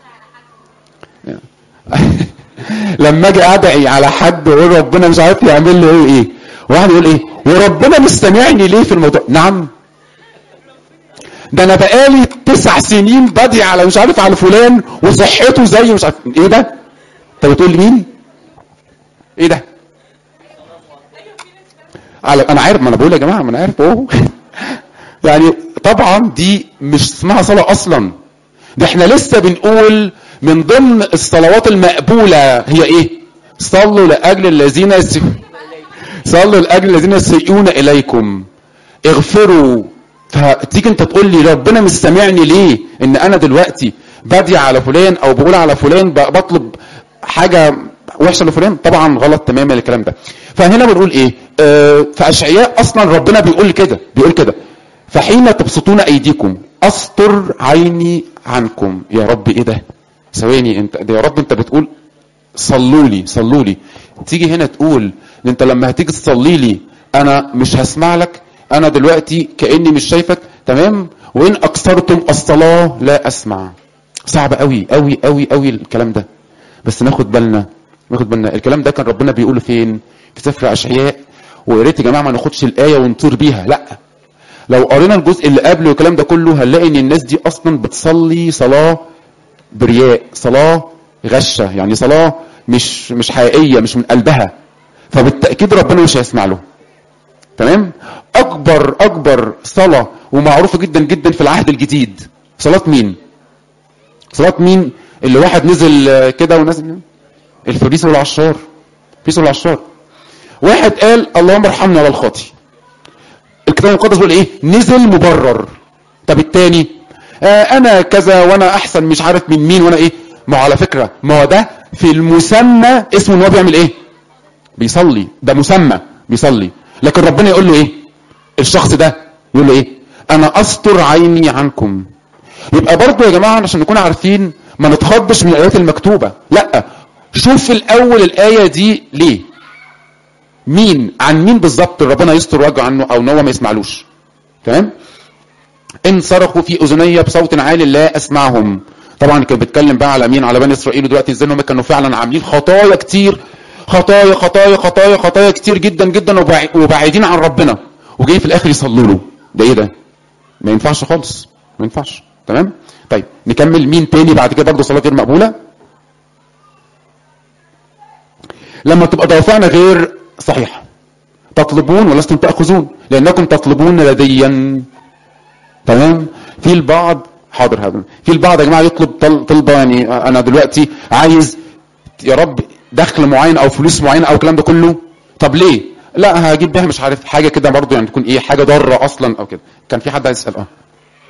لما اجي ادعي على حد واقول ربنا مش عارف يعمل له ايه ايه واحد يقول ايه وربنا مش سامعني ليه في الموضوع نعم ده انا بقالي تسع سنين بدعي على مش عارف على فلان وصحته زي مش عارف ايه ده انت بتقول لمين ايه ده على انا عارف ما انا بقول يا جماعه ما انا عارف اهو يعني طبعا دي مش اسمها صلاه اصلا ده احنا لسه بنقول من ضمن الصلوات المقبولة هي ايه صلوا لأجل الذين يس... صلوا لأجل الذين يسيئون إليكم اغفروا فتيجي انت تقول لي ربنا مش سامعني ليه ان انا دلوقتي بدي على فلان او بقول على فلان بطلب حاجة وحشة لفلان طبعا غلط تماما الكلام ده فهنا بنقول ايه اه في اشعياء اصلا ربنا بيقول كده بيقول كده فحين تبسطون ايديكم استر عيني عنكم يا رب ايه ده ثواني انت ده يا رب انت بتقول صلوا لي صلوا لي تيجي هنا تقول انت لما هتيجي تصلي لي انا مش هسمع لك انا دلوقتي كاني مش شايفك تمام وان اكثرتم الصلاه لا اسمع صعب قوي قوي قوي قوي الكلام ده بس ناخد بالنا ناخد بالنا الكلام ده كان ربنا بيقوله فين في سفر اشعياء ويا ريت يا جماعه ما ناخدش الايه ونطير بيها لا لو قرينا الجزء اللي قبله والكلام ده كله هنلاقي ان الناس دي اصلا بتصلي صلاه برياء صلاه غشه يعني صلاه مش مش حقيقيه مش من قلبها فبالتاكيد ربنا مش هيسمع له تمام اكبر اكبر صلاه ومعروفه جدا جدا في العهد الجديد صلاه مين صلاه مين اللي واحد نزل آه، كده ونزل الفريس والعشار الفريس والعشار واحد قال اللهم ارحمنا على الخاطي الكتاب المقدس بيقول ايه نزل مبرر طب التاني آه انا كذا وانا احسن مش عارف من مين وانا ايه ما هو على فكره ما هو ده في المسمى اسمه ان هو بيعمل ايه بيصلي ده مسمى بيصلي لكن ربنا يقول له ايه الشخص ده يقول له ايه انا استر عيني عنكم يبقى برضه يا جماعه عشان نكون عارفين ما نتخضش من الايات المكتوبه لا شوف الاول الايه دي ليه مين عن مين بالظبط ربنا يستر وجهه عنه او ان هو ما يسمعلوش تمام ان صرخوا في اذني بصوت عال لا اسمعهم طبعا كان بيتكلم بقى على مين على بني اسرائيل دلوقتي ازاي هم كانوا فعلا عاملين خطايا كتير خطايا خطايا خطايا خطايا كتير جدا جدا وبع- وبعيدين عن ربنا وجاي في الاخر يصلوا له ده ايه ده ما ينفعش خالص ما ينفعش تمام طيب نكمل مين تاني بعد كده برضه صلاه غير مقبوله لما تبقى دوافعنا غير صحيحه تطلبون ولستم تاخذون لانكم تطلبون لديا تمام في البعض حاضر هذا في البعض يا جماعه يطلب طل- طلبه يعني انا دلوقتي عايز يا رب دخل معين او فلوس معينه او الكلام ده كله طب ليه لا هجيب بيها مش عارف حاجه كده برضو يعني تكون ايه حاجه ضاره اصلا او كده كان في حد عايز يسال اه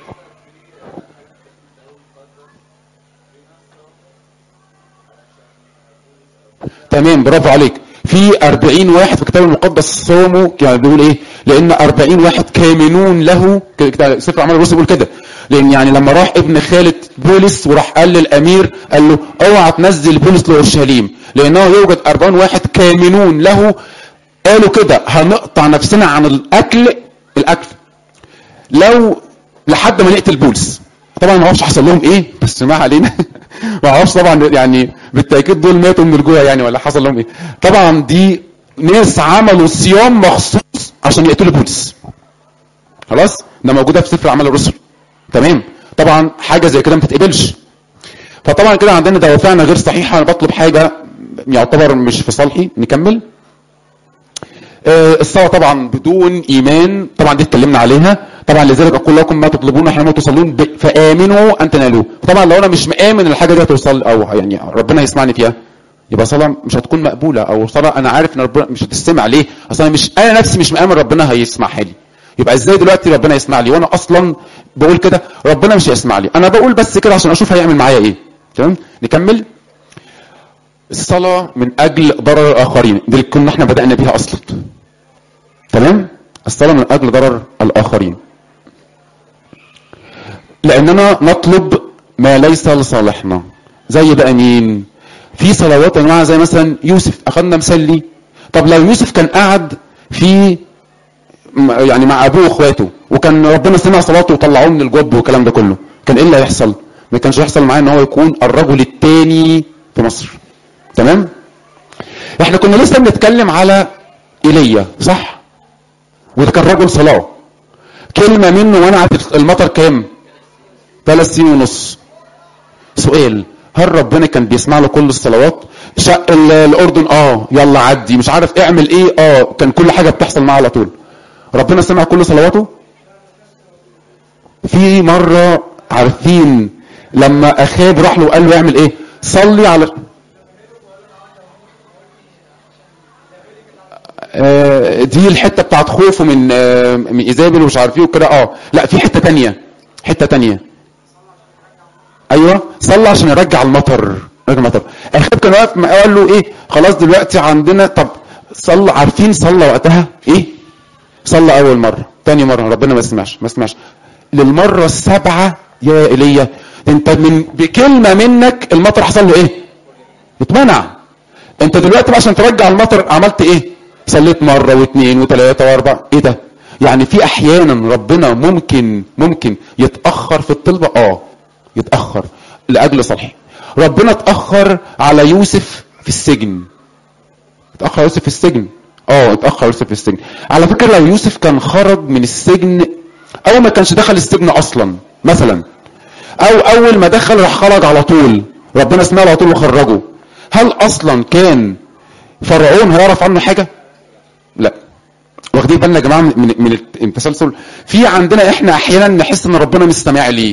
تمام برافو عليك في 40 واحد في الكتاب المقدس صاموا يعني بيقول ايه لان 40 واحد كامنون له كده- كده سفر اعمال الرسل بيقول كده لان يعني لما راح ابن خالد بولس وراح قال للامير قال له اوعى تنزل بولس لاورشليم لانه يوجد 40 واحد كامنون له قالوا كده هنقطع نفسنا عن الاكل الاكل لو لحد ما نقتل بولس طبعا ما اعرفش حصل لهم ايه بس ما علينا ما اعرفش طبعا يعني بالتاكيد دول ماتوا من الجوع يعني ولا حصل لهم ايه طبعا دي ناس عملوا صيام مخصوص عشان يقتلوا بولس خلاص ده موجوده في سفر اعمال الرسل تمام طبعا حاجه زي كده ما تتقبلش فطبعا كده عندنا دوافعنا غير صحيحه انا بطلب حاجه يعتبر مش في صالحي نكمل آه، الصلاه طبعا بدون ايمان طبعا دي اتكلمنا عليها طبعا لذلك اقول لكم ما تطلبون حينما تصلون ب- فامنوا ان تنالوه طبعا لو انا مش مآمن الحاجه دي هتوصل او يعني ربنا يسمعني فيها يبقى صلاه مش هتكون مقبوله او صلاه انا عارف ان ربنا مش هتستمع ليه اصل انا مش انا نفسي مش مآمن ربنا هيسمعها لي يبقى ازاي دلوقتي ربنا يسمع لي وانا اصلا بقول كده ربنا مش هيسمع لي انا بقول بس كده عشان اشوف هيعمل معايا ايه تمام نكمل الصلاه من اجل ضرر الاخرين دي اللي كنا احنا بدانا بيها اصلا تمام الصلاة من أجل ضرر الآخرين لأننا نطلب ما ليس لصالحنا زي بقى مين في صلوات يا جماعة زي مثلا يوسف أخذنا مثال ليه طب لو يوسف كان قاعد في م- يعني مع أبوه وإخواته وكان ربنا سمع صلاته وطلعوه من الجب والكلام ده كله كان إيه اللي هيحصل؟ ما كانش هيحصل معاه إن هو يكون الرجل الثاني في مصر تمام؟ احنا كنا لسه بنتكلم على ايليا صح وده كان رجل صلاه كلمه منه منعت المطر كام ثلاث سنين ونص سؤال هل ربنا كان بيسمع له كل الصلوات شق ال- الاردن اه يلا عدي مش عارف اعمل ايه اه كان كل حاجه بتحصل معاه على طول ربنا سمع كل صلواته في مره عارفين لما اخاب راح له وقال له اعمل ايه صلي على آه، دي الحته بتاعت خوفه من آه، من ايزابل ومش عارف ايه وكده اه لا في حته تانية حته تانية ايوه صلى عشان يرجع المطر يرجع المطر اخاب كان واقف معاه قال له ايه خلاص دلوقتي عندنا طب صلى عارفين صلى وقتها ايه صلى اول مره تاني مره ربنا ما سمعش ما سمعش للمره السابعه يا ايليا انت من بكلمه منك المطر حصل له ايه اتمنع انت دلوقتي بقى عشان ترجع المطر عملت ايه صليت مره واثنين وثلاثه واربعه ايه ده يعني في احيانا ربنا ممكن ممكن يتاخر في الطلبه اه يتاخر لاجل صالحي ربنا اتاخر على يوسف في السجن اتاخر يوسف في السجن اه اتاخر يوسف في السجن على فكره لو يوسف كان خرج من السجن او ما كانش دخل السجن اصلا مثلا او اول ما دخل راح خرج على طول ربنا سمع على طول وخرجه هل اصلا كان فرعون هيعرف عنه حاجه لا واخدين بالنا يا جماعه من من التسلسل في عندنا احنا احيانا نحس ان ربنا مش سامع لي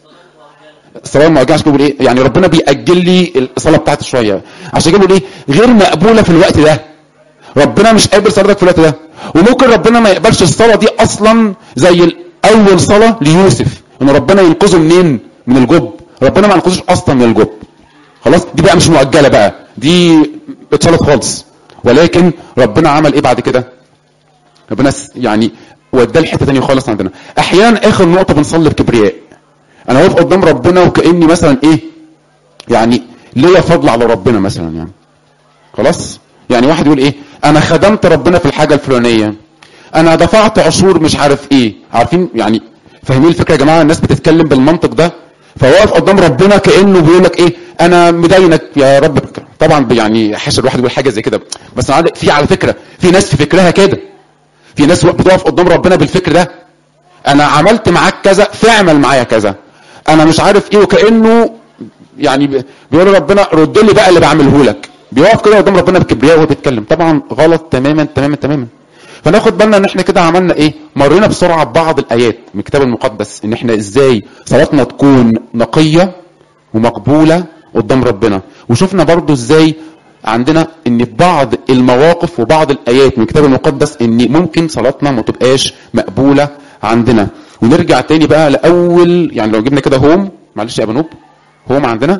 الصلاه ما رجعش بيقول ايه يعني ربنا بيأجل لي الصلاه بتاعتي شويه عشان كده بيقول ايه غير مقبوله في الوقت ده ربنا مش قابل صلاتك في الوقت ده وممكن ربنا ما يقبلش الصلاه دي اصلا زي اول صلاه ليوسف ان ربنا ينقذه منين من الجب ربنا ما ينقذوش اصلا من الجب خلاص دي بقى مش مؤجله بقى دي اتشالت خالص ولكن ربنا عمل ايه بعد كده ربنا يعني وداه لحته ثانيه خالص عندنا احيانا اخر نقطه بنصلي بكبرياء انا واقف قدام ربنا وكاني مثلا ايه يعني ليا فضل على ربنا مثلا يعني خلاص يعني واحد يقول ايه انا خدمت ربنا في الحاجه الفلانيه انا دفعت عشور مش عارف ايه عارفين يعني فاهمين الفكره يا جماعه الناس بتتكلم بالمنطق ده فواقف قدام ربنا كانه بيقول لك ايه انا مدينك يا رب طبعا يعني حاشا الواحد يقول حاجه زي كده بس في على فكره في ناس في فكرها كده في ناس بتقف قدام ربنا بالفكر ده انا عملت معاك كذا فاعمل معايا كذا انا مش عارف ايه وكانه يعني بيقول ربنا رد لي بقى اللي بعمله لك بيقف كده قدام ربنا بكبرياء وهو بيتكلم طبعا غلط تماما تماما تماما فناخد بالنا ان احنا كده عملنا ايه مرينا بسرعه ببعض الايات من الكتاب المقدس ان احنا ازاي صلاتنا تكون نقيه ومقبوله قدام ربنا وشفنا برضو ازاي عندنا ان في بعض المواقف وبعض الايات من الكتاب المقدس ان ممكن صلاتنا ما تبقاش مقبوله عندنا ونرجع تاني بقى لاول يعني لو جبنا كده هوم معلش يا بنوب هوم عندنا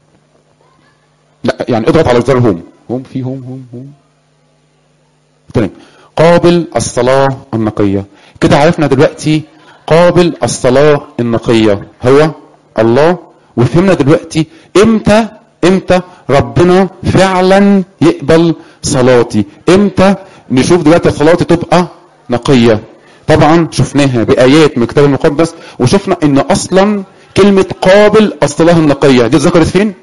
لا يعني اضغط على زر هوم هوم في هوم هوم هوم تمام قابل الصلاة النقية كده عرفنا دلوقتي قابل الصلاة النقية هو الله وفهمنا دلوقتي امتى امتى ربنا فعلا يقبل صلاتي امتى نشوف دلوقتي صلاتي تبقى نقية طبعا شفناها بآيات من الكتاب المقدس وشفنا ان اصلا كلمة قابل الصلاة النقية دي ذكرت فين؟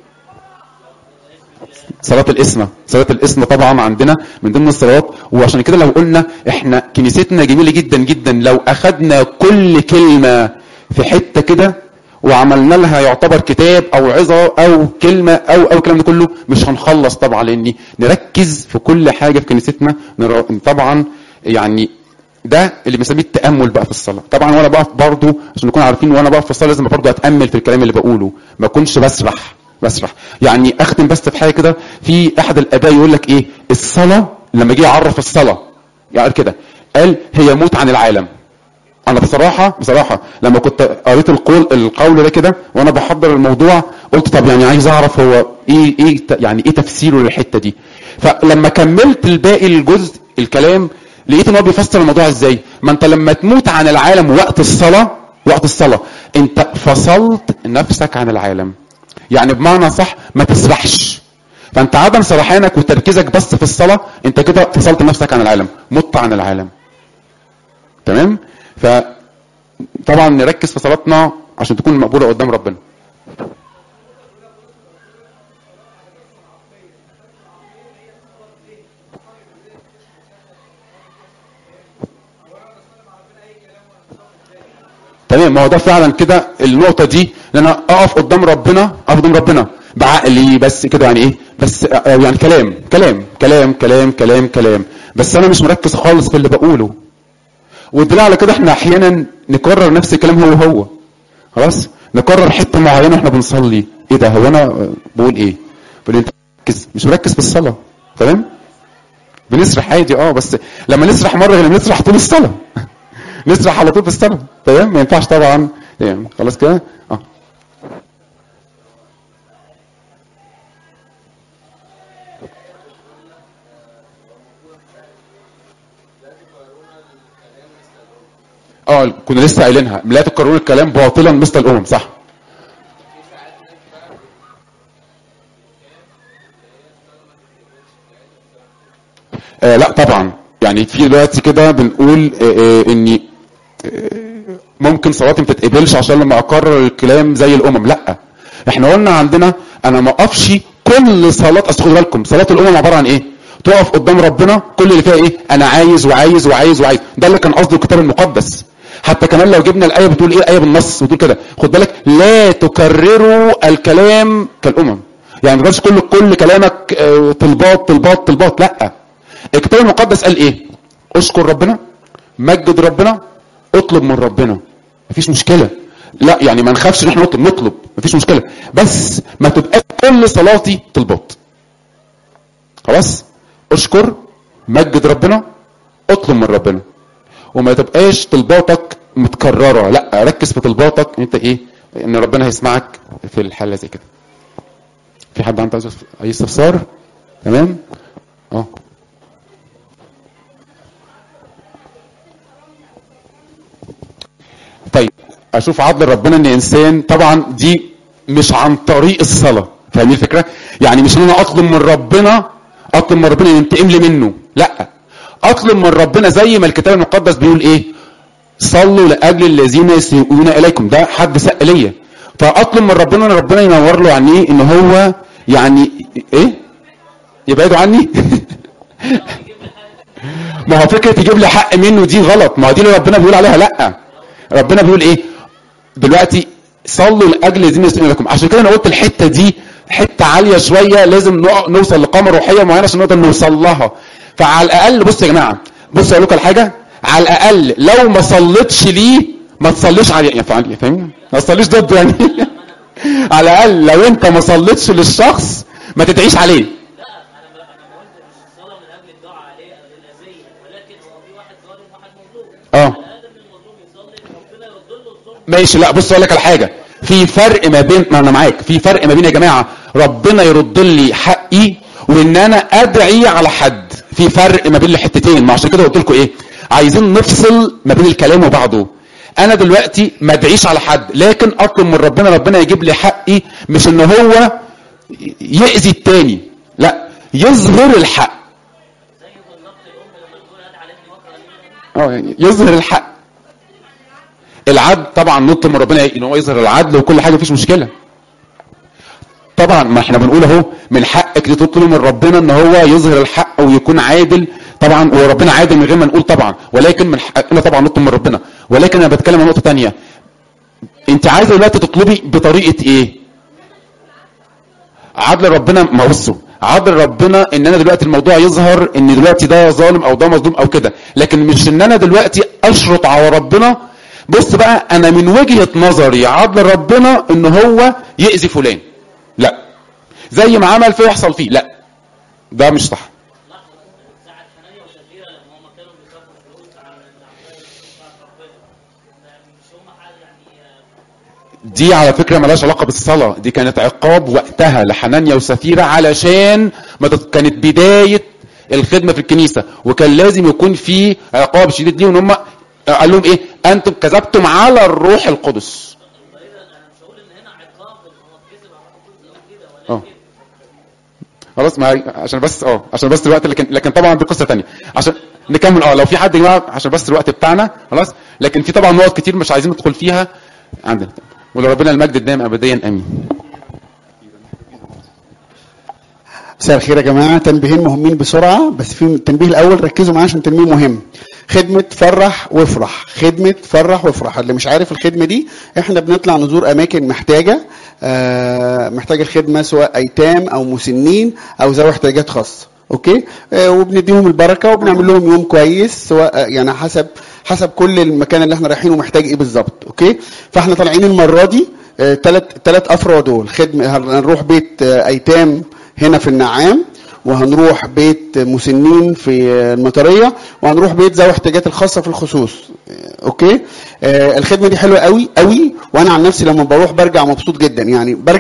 صلاة الاسمة صلاة الاسمة طبعا عندنا من ضمن الصلوات وعشان كده لو قلنا احنا كنيستنا جميلة جدا جدا لو اخدنا كل كلمة في حتة كده وعملنا لها يعتبر كتاب او عظة او كلمة او او الكلام ده كله مش هنخلص طبعا لان نركز في كل حاجة في كنيستنا طبعا يعني ده اللي بنسميه التامل بقى في الصلاه طبعا وانا بقف برضه عشان نكون عارفين وانا بقف في الصلاه لازم برضه اتامل في الكلام اللي بقوله ما اكونش بسرح بسرح يعني اختم بس في حاجه كده في احد الاباء يقول لك ايه الصلاه لما جه يعرف الصلاه يعني كده قال هي موت عن العالم انا بصراحه بصراحه لما كنت قريت القول القول ده كده وانا بحضر الموضوع قلت طب يعني عايز اعرف هو ايه ايه يعني ايه تفسيره للحته دي فلما كملت الباقي الجزء الكلام لقيت ان هو بيفسر الموضوع ازاي ما انت لما تموت عن العالم وقت الصلاه وقت الصلاه انت فصلت نفسك عن العالم يعني بمعنى صح ما تسرحش فانت عدم سرحانك وتركيزك بس في الصلاه انت كده فصلت نفسك عن العالم مت عن العالم تمام فطبعا نركز في صلاتنا عشان تكون مقبوله قدام ربنا تمام ما هو ده فعلا كده النقطة دي ان انا اقف قدام ربنا اقف قدام ربنا بعقلي بس كده يعني ايه بس يعني كلام كلام كلام كلام كلام كلام بس انا مش مركز خالص في اللي بقوله والدليل على كده احنا احيانا نكرر نفس الكلام هو هو خلاص نكرر حته معينه واحنا بنصلي ايه ده هو انا بقول ايه بقول انت مركز مش مركز في الصلاه تمام بنسرح عادي اه بس لما نسرح مره غير نسرح طول الصلاه نسرح على طول في الصلاه تمام ما ينفعش طبعا تمام خلاص كده اه اه كنا لسه قايلينها لا تكررون الكلام باطلا مثل الامم صح آه لا طبعا يعني في دلوقتي كده بنقول آه آه اني آه ممكن صلاتي ما تتقبلش عشان لما اكرر الكلام زي الامم لا احنا قلنا عندنا انا ما اقفش كل صلاه اصل خدوا بالكم صلاه الامم عباره عن ايه تقف قدام ربنا كل اللي فيها ايه انا عايز وعايز وعايز وعايز ده اللي كان قصده الكتاب المقدس حتى كمان لو جبنا الايه بتقول ايه ايه بالنص بتقول كده خد بالك لا تكرروا الكلام كالامم يعني ما تقولش كل كل كلامك آه، طلبات طلبات طلبات لا الكتاب المقدس قال ايه اشكر ربنا مجد ربنا اطلب من ربنا مفيش مشكله لا يعني ما نخافش ان احنا نطلب نطلب مفيش مشكله بس ما تبقاش كل صلاتي طلبات خلاص اشكر مجد ربنا اطلب من ربنا وما تبقاش طلباتك متكرره لا ركز في طلباتك انت ايه ان ربنا هيسمعك في الحاله زي كده في حد عنده اي استفسار تمام اه طيب اشوف عدل ربنا ان انسان طبعا دي مش عن طريق الصلاه فاهمين الفكره يعني مش ان انا اطلب من ربنا اطلب من ربنا ينتقم لي منه لا اطلب من ربنا زي ما الكتاب المقدس بيقول ايه صلوا لاجل الذين يسيئون اليكم ده حد سق ليا فاطلب من ربنا ان ربنا ينور له عن ايه ان هو يعني ايه يبعدوا عني ما هو فكره يجيب لي حق منه دي غلط ما هو دي اللي ربنا بيقول عليها لا ربنا بيقول ايه دلوقتي صلوا لاجل الذين يسيئون لكم عشان كده انا قلت الحته دي حته عاليه شويه لازم نق- نوصل لقامه روحيه معينه عشان نقدر نوصل لها فعلى الاقل بصوا يا جماعه بصوا اقول لكم على حاجه على الاقل لو ما صليتش ليه ما تصليش عليه يعني فاهم- فاهمني ما تصليش ضده يعني على الاقل لو انت ما صليتش للشخص ما تدعيش عليه لا انا ما انا ما قلتش الصلاه من اجل الدعاء عليه او الاذيه ولكن هو في واحد ظالم وواحد مظلوم اه على ادم المظلوم يصلي ربنا يرد له الظلم ماشي لا بص اقول لك على حاجه في فرق ما بين ما انا معاك في فرق ما بين يا جماعه ربنا يرد لي حقي وان انا ادعي على حد في فرق ما بين الحتتين ما عشان كده قلت لكم ايه عايزين نفصل ما بين الكلام وبعضه انا دلوقتي ما ادعيش على حد لكن اطلب من ربنا ربنا يجيب لي حقي مش ان هو يأذي التاني لا يظهر الحق زي بالظبط الام لما تقول ادعى على ابني وكره اه يعني يظهر الحق العدل طبعا نطلب من ربنا ان هو يظهر العدل وكل حاجه مفيش مشكله طبعا ما احنا بنقول اهو من حقك دي تطلب من ربنا ان هو يظهر الحق ويكون عادل طبعا وربنا عادل من غير ما نقول طبعا ولكن من حقنا طبعا نطلب من ربنا ولكن انا بتكلم عن نقطه تانية انت عايزه دلوقتي تطلبي بطريقه ايه عدل ربنا ما بصوا عدل ربنا ان انا دلوقتي الموضوع يظهر ان دلوقتي ده ظالم او ده مظلوم او كده لكن مش ان انا دلوقتي اشرط على ربنا بص بقى انا من وجهة نظري عدل ربنا ان هو يأذي فلان لا زي ما عمل فيه يحصل فيه لا ده مش صح ساعه حنانيا وشفيره لما هم كانوا بيخافوا فلوس على العمليه بتاعت ربنا ما- مش هم حاجه يعني آه، دي على فكرة ملهاش علاقة بالصلاة دي كانت عقاب وقتها لحنانيا وسفيرة علشان ما تت- كانت بداية الخدمة في الكنيسة وكان لازم يكون في عقاب شديد ليهم ان هم قال لهم ايه انتم كذبتم على الروح القدس انا مش هقول ان هنا عقاب ان هو اتكسب على فلوس او كده اه ولكن خلاص ما عشان بس اه عشان بس الوقت لكن لكن طبعا دي قصه ثانيه عشان نكمل اه لو في حد يا جماعه عشان بس الوقت بتاعنا خلاص لكن في طبعا نقط كتير مش عايزين ندخل فيها عندنا ولربنا المجد الدائم ابديا امين مساء الخير يا جماعه تنبيهين مهمين بسرعه بس في التنبيه الاول ركزوا معايا عشان تنبيه مهم خدمه فرح وافرح خدمه فرح وافرح اللي مش عارف الخدمه دي احنا بنطلع نزور اماكن محتاجه آه محتاجه الخدمه سواء ايتام او مسنين او ذوي احتياجات خاصه اوكي آه وبنديهم البركه وبنعمل لهم يوم كويس سواء آه، يعني حسب حسب كل المكان اللي احنا رايحينه محتاج ايه بالظبط اوكي فاحنا طالعين المره دي ثلاث ثلاث افراد دول خدمه هنروح بيت آه، ايتام هنا في النعام وهنروح بيت مسنين في المطريه وهنروح بيت ذوي احتياجات الخاصه في الخصوص آه، اوكي آه الخدمه دي حلوه قوي قوي وانا عن نفسي لما بروح برجع مبسوط جدا يعني برجع